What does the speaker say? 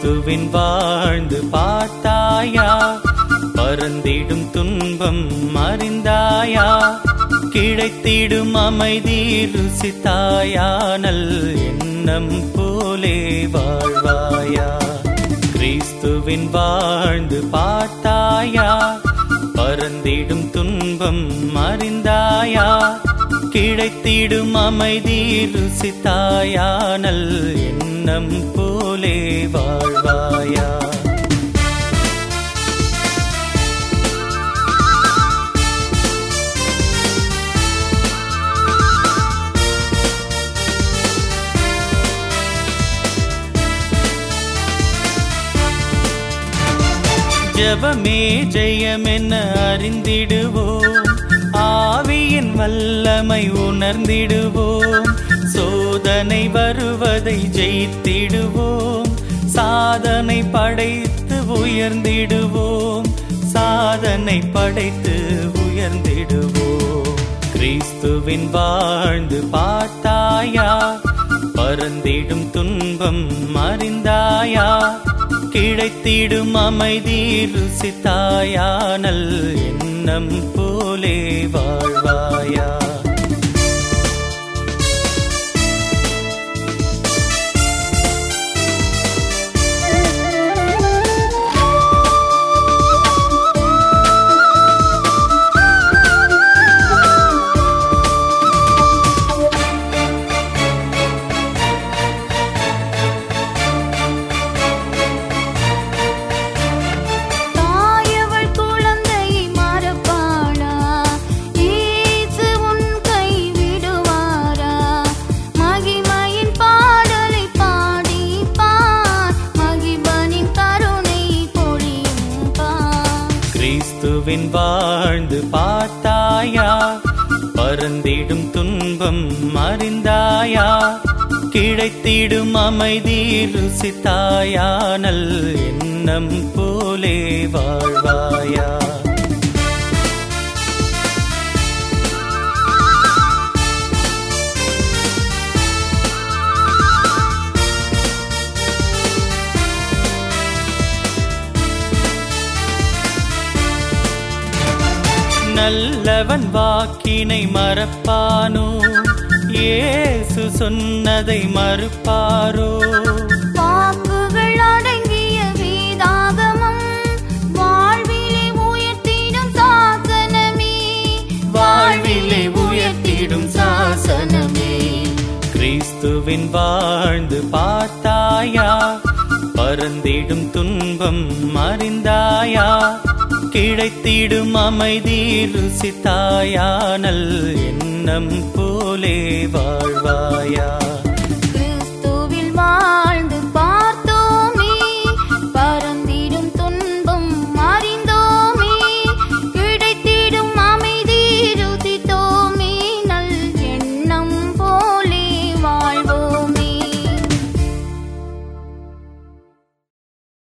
கிறிஸ்துவின் வாழ்ந்து பார்த்தாயா பறந்திடும் துன்பம் அறிந்தாயா கிடைத்திடும் அமைதி ருசித்தாயா நல் எண்ணம் போலே வாழ்வாயா கிறிஸ்துவின் வாழ்ந்து பார்த்தாயா பறந்திடும் துன்பம் அறிந்தாயா கிடைத்திடும் அமைதி ருசித்தாயா நல் எண்ணம் போலே வாழ்வாயா ஜபமே ஜெயமென அறிந்திடுவோம் ஆவியின் வல்லமை உணர்ந்திடுவோம் சோதனை வருவதை ஜெயித்திடுவோம் சாதனை படைத்து உயர்ந்திடுவோம் சாதனை படைத்து உயர்ந்திடுவோம் கிறிஸ்துவின் வாழ்ந்து பார்த்தாயா பறந்திடும் துன்பம் அறிந்தாயா கிடைத்திடும் அமைதி ருசித்தாயா நல் எண்ணம் போலே வாழ்வாயா தாயவள் குழந்தையை மறப்பாளா இயேசு உன் கை விடுவாரா மகிமையின் பாடலை பாடி பார் மகிபனின் கருணை பொழியும் பார் கிறிஸ்துவின் வாழ்ந்து பார்த்தாயா பறந்திடும் துன்பம் அறிந்தாயா கிடைத்திடும் அமைதி ருசித்தாயா நல் எண்ணம் போலே வாழ்வாயா நல்லவன் வாக்கினை மறப்பானோ இயேசு சொன்னதை மறுப்பாரோ வாக்குகள் அடங்கிய வேதாகமம் வாழ்விலே உயர்த்திடும் சாசனமே வாழ்விலே உயர்த்திடும் சாசனமே கிறிஸ்துவின் வாழ்ந்து பார்த்தாயா பறந்திடும் துன்பம் அறிந்தாயா கிடைத்திடும் அமைதி ருசித்தாயா நல் எண்ணம் போலே வாழ்வாயா